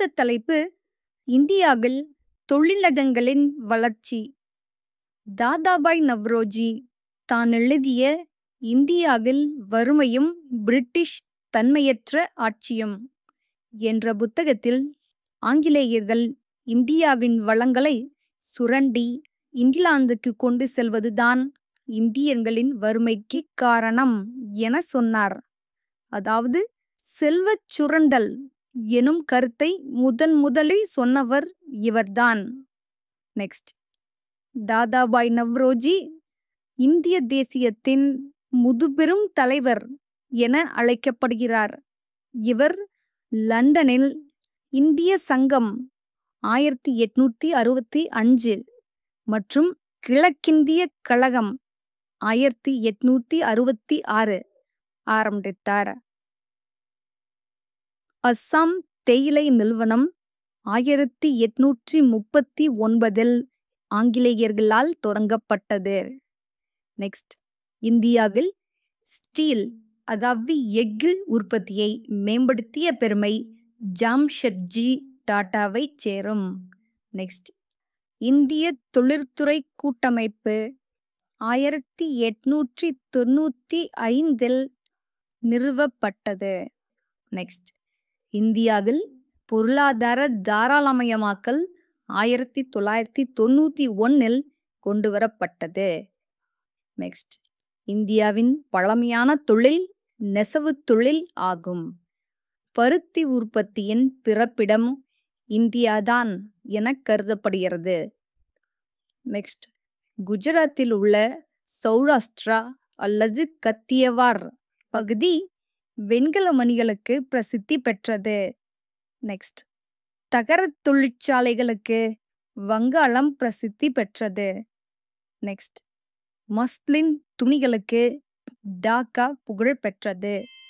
அடுத்த தலைப்பு இந்தியாவில் தொழிலகங்களின் வளர்ச்சி தாதாபாய் நவ்ரோஜி தான் எழுதிய இந்தியாவில் வறுமையும் பிரிட்டிஷ் தன்மையற்ற ஆட்சியும் என்ற புத்தகத்தில் ஆங்கிலேயர்கள் இந்தியாவின் வளங்களை சுரண்டி இங்கிலாந்துக்கு கொண்டு செல்வதுதான் இந்தியர்களின் வறுமைக்கு காரணம் என சொன்னார் அதாவது செல்வச் சுரண்டல் எனும் கருத்தை முதன் முதலில் சொன்னவர் இவர்தான் நெக்ஸ்ட் தாதாபாய் நவ்ரோஜி இந்திய தேசியத்தின் முதுபெரும் தலைவர் என அழைக்கப்படுகிறார் இவர் லண்டனில் இந்திய சங்கம் ஆயிரத்தி எட்நூத்தி அறுபத்தி அஞ்சு மற்றும் கிழக்கிந்திய கழகம் ஆயிரத்தி எட்நூத்தி அறுபத்தி ஆறு ஆரம்பித்தார் அஸ்ஸாம் தேயிலை நிறுவனம் ஆயிரத்தி எட்நூற்றி முப்பத்தி ஒன்பதில் ஆங்கிலேயர்களால் தொடங்கப்பட்டது நெக்ஸ்ட் இந்தியாவில் ஸ்டீல் அதாவது எஃகு உற்பத்தியை மேம்படுத்திய பெருமை ஜாம்ஷெட்ஜி டாட்டாவை சேரும் நெக்ஸ்ட் இந்திய தொழிற்துறை கூட்டமைப்பு ஆயிரத்தி எட்நூற்றி தொண்ணூற்றி ஐந்தில் நிறுவப்பட்டது நெக்ஸ்ட் இந்தியாவில் பொருளாதார தாராளமயமாக்கல் ஆயிரத்தி தொள்ளாயிரத்தி தொண்ணூற்றி ஒன்னில் கொண்டு வரப்பட்டது நெக்ஸ்ட் இந்தியாவின் பழமையான தொழில் நெசவு தொழில் ஆகும் பருத்தி உற்பத்தியின் பிறப்பிடம் இந்தியாதான் என கருதப்படுகிறது நெக்ஸ்ட் குஜராத்தில் உள்ள சௌராஷ்டிரா அல்லது கத்தியவார் பகுதி வெண்கல மணிகளுக்கு பிரசித்தி பெற்றது நெக்ஸ்ட் தகரத் தொழிற்சாலைகளுக்கு வங்காளம் பிரசித்தி பெற்றது நெக்ஸ்ட் மஸ்லின் துணிகளுக்கு டாக்கா புகழ் பெற்றது